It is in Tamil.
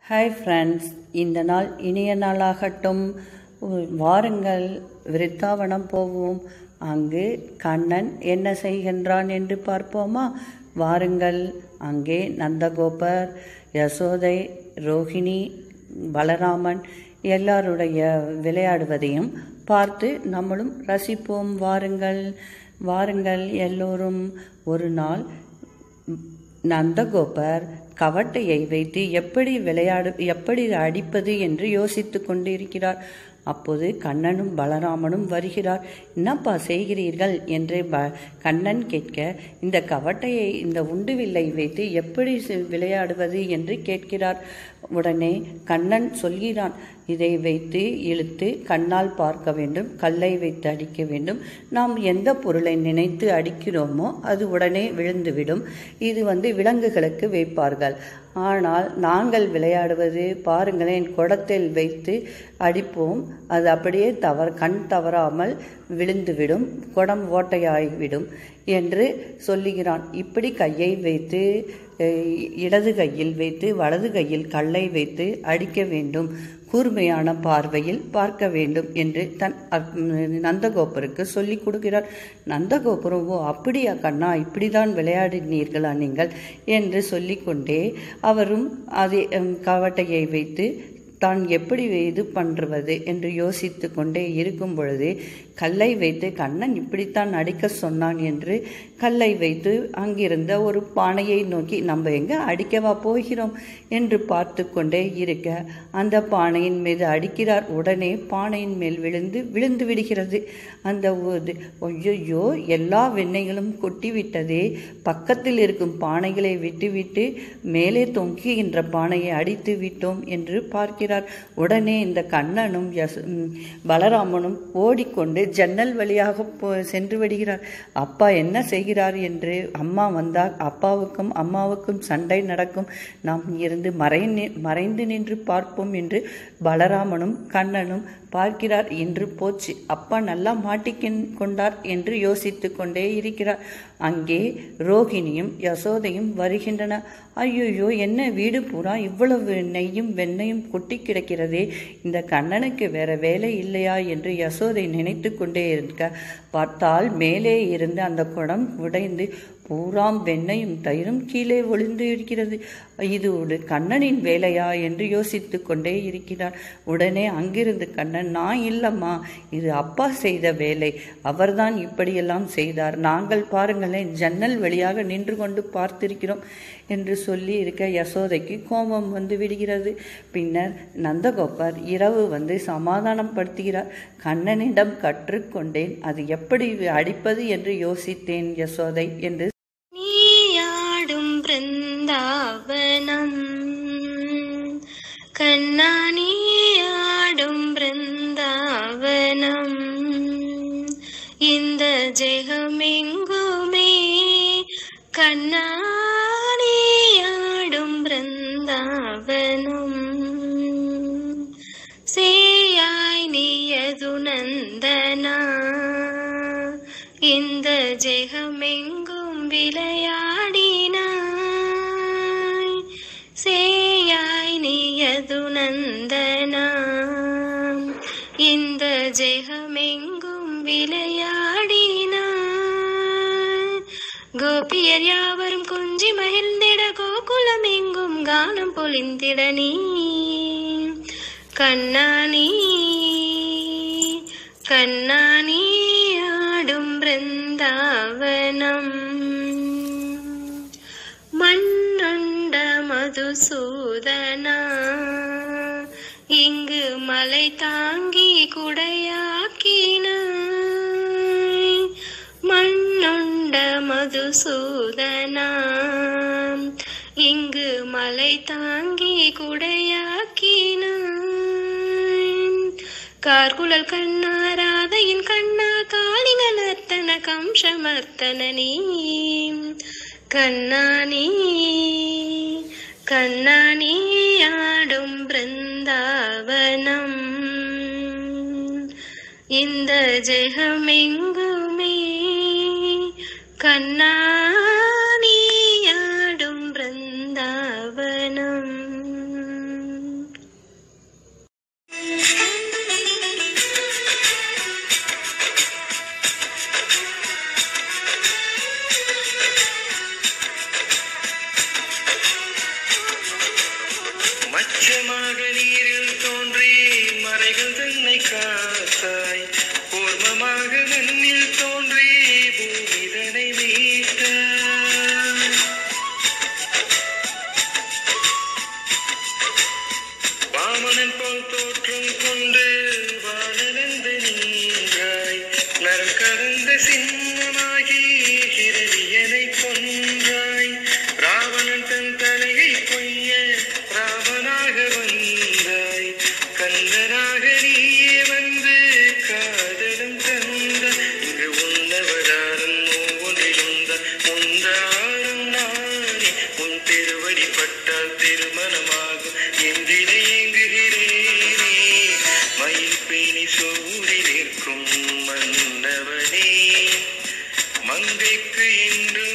ஹாய் ஃப்ரெண்ட்ஸ் இந்த நாள் இனிய நாளாகட்டும் வாருங்கள் விருத்தாவனம் போவோம் அங்கு கண்ணன் என்ன செய்கின்றான் என்று பார்ப்போமா வாருங்கள் அங்கே நந்தகோபர் யசோதை ரோஹிணி பலராமன் எல்லாருடைய விளையாடுவதையும் பார்த்து நம்மளும் ரசிப்போம் வாருங்கள் வாருங்கள் எல்லோரும் ஒரு நாள் நந்தகோபர் கவட்டையை வைத்து எப்படி விளையாடு எப்படி அடிப்பது என்று யோசித்து கொண்டிருக்கிறார் அப்போது கண்ணனும் பலராமனும் வருகிறார் என்னப்பா செய்கிறீர்கள் என்று ப கண்ணன் கேட்க இந்த கவட்டையை இந்த உண்டுவில்லை வைத்து எப்படி செ- விளையாடுவது என்று கேட்கிறார் உடனே கண்ணன் சொல்கிறான் இதை வைத்து இழுத்து கண்ணால் பார்க்க வேண்டும் கல்லை வைத்து அடிக்க வேண்டும் நாம் எந்த பொருளை நினைத்து அடிக்கிறோமோ அது உடனே விழுந்துவிடும் இது வந்து விலங்குகளுக்கு வைப்பார்கள் ஆனால் நாங்கள் விளையாடுவது பாருங்களேன் குடத்தில் வைத்து அடிப்போம் அது அப்படியே தவறு கண் தவறாமல் விழுந்துவிடும் குடம் ஓட்டையாகிவிடும் என்று சொல்லுகிறான் இப்படி கையை வைத்து அஹ், இடது கையில் வைத்து வலது கையில் கல்லை வைத்து அடிக்க வேண்டும் கூர்மையான பார்வையில் பார்க்க வேண்டும் என்று தன் அப்- நந்தகோபருக்கு சொல்லி கொடுக்கிறார் நந்தகோபுரம் ஓ அப்படியா கண்ணா இப்படிதான் விளையாடினீர்களா நீங்கள் என்று சொல்லிக்கொண்டே அவரும் அதே ஹம், கவட்டையை வைத்து தான் எப்படி இது பண்ணுறது என்று யோசித்து கொண்டே இருக்கும் பொழுது கல்லை வைத்து கண்ணன் இப்படித்தான் அடிக்க சொன்னான் என்று கல்லை வைத்து அங்கிருந்த ஒரு பானையை நோக்கி நம்ம எங்க அடிக்கவா போகிறோம் என்று பார்த்து கொண்டே இருக்க அந்த பானையின் மீது அடிக்கிறார் உடனே பானையின் மேல் விழுந்து விழுந்து விடுகிறது அந்த ஐயோ எல்லா வெண்ணெய்களும் கொட்டிவிட்டதே பக்கத்தில் இருக்கும் பானைகளை விட்டுவிட்டு மேலே தொங்குகின்ற பானையை அடித்து விட்டோம் என்று பார்க்கிறார் உடனே இந்த கண்ணனும் யச ம், பலராமனும் ஓடிக்கொண்டு ஜன்னல் வழியாக போ சென்று விடுகிறார் அப்பா என்ன செய்கிறார் என்று அம்மா வந்தால் அப்பாவுக்கும் அம்மாவுக்கும் சண்டை நடக்கும் நாம் இருந்து மறை மறைந்து நின்று பார்ப்போம் என்று பலராமனும் கண்ணனும் பார்க்கிறார் என்று போச்சு அப்பா நல்லா மாட்டிக்கின் கொண்டார் என்று யோசித்து கொண்டே இருக்கிறார் அங்கே ரோகிணியும் யசோதையும் வருகின்றன ஐயோ என்ன வீடு பூரா இவ்வளவு நெய்யும் வெண்ணையும் கொட்டி கிடக்கிறதே இந்த கண்ணனுக்கு வேற வேலை இல்லையா என்று யசோதை நினைத்து கொண்டே இருக்க பார்த்தால் மேலே இருந்து அந்த குடம் உடைந்து பூராம் வெண்ணையும் தயிரும் கீழே ஒளிந்து இருக்கிறது இது ஒரு கண்ணனின் வேலையா என்று யோசித்து கொண்டே இருக்கிறார் உடனே அங்கிருந்து கண்ணன் நான் இல்லம்மா இது அப்பா செய்த வேலை அவர்தான் இப்படியெல்லாம் செய்தார் நாங்கள் பாருங்களேன் ஜன்னல் வழியாக நின்று கொண்டு பார்த்திருக்கிறோம் என்று சொல்லி இருக்க யசோதைக்கு கோபம் வந்து விடுகிறது பின்னர் நந்தகோபர் இரவு வந்து சமாதானம் படுத்துகிறார் கண்ணனிடம் கற்றுக்கொண்டேன் அது எப்படி அடிப்பது என்று யோசித்தேன் யசோதை என்று நீயாடும் பிருந்தாவனம் கண்ணா நீயாடும் பிருந்தாவனம் இந்த ஜெகமெங்குமே கண்ணா நீயாடும் பிருந்தாவனம் சேயாய் நீயது நந்தனா இந்த ஜெகமெங்கும் விளையாடினாய் சேயாய் நீயது நந்தனா இந்த ஜெகமெங்கும் விளையாடினாய் கோபியர் யாவரும் கொஞ்சி மகிழ்ந்திட கோகுலம் எங்கும் கானம் பொழிந்திட நீ கண்ணானி கண்ணானி ஆடும் பிருந்தாவனம் மண்ணுண்ட மதுசூதனா இங்கு மலை தாங்கி குடையாக்கினாய் மண்ணுண்ட மதுசூதனா இங்கு மலை தாங்கி குடையாக்கினாய் கார்குழல் கண்ணா ராதையின் கண்ணா காளிங்க நர்த்தன கம்சமர்த்தன நீ கண்ணானி கண்ணானி ஆடும் பிருந்தாவனம் இந்த ஜெகமெங்குமே கண்ணானி ஆடும் பிருந்தாவனம் அச்சமாக நீரில் தோன்றி மறைகள் தன்னை காத்தாய் கூர்மமாக மண்ணில் தோன்றி பூமிதனை மீட்டாய் வாமனன் போல் தோற்றம் கொண்டு வானனந்து நீங்காய் நரம் கடந்த சின்னமாகி ஹிரணியனை கொன்றாய் ராவணன் தன் தலையை கொய்ய ராமனாக வந்தாய் கந்தனாக நீயே வந்து காதலும் தந்த இங்கு உன்னவதாரம் ஒவ்வொன்றிலுந்த முந்தாரம் நானே உன் திருவடி பட்டால் திருமணமாகும் என்றினை ஏங்குகிறேனே மயில் பேணி சூடி நிற்கும் மன்னவனே மங்கைக்கு என்று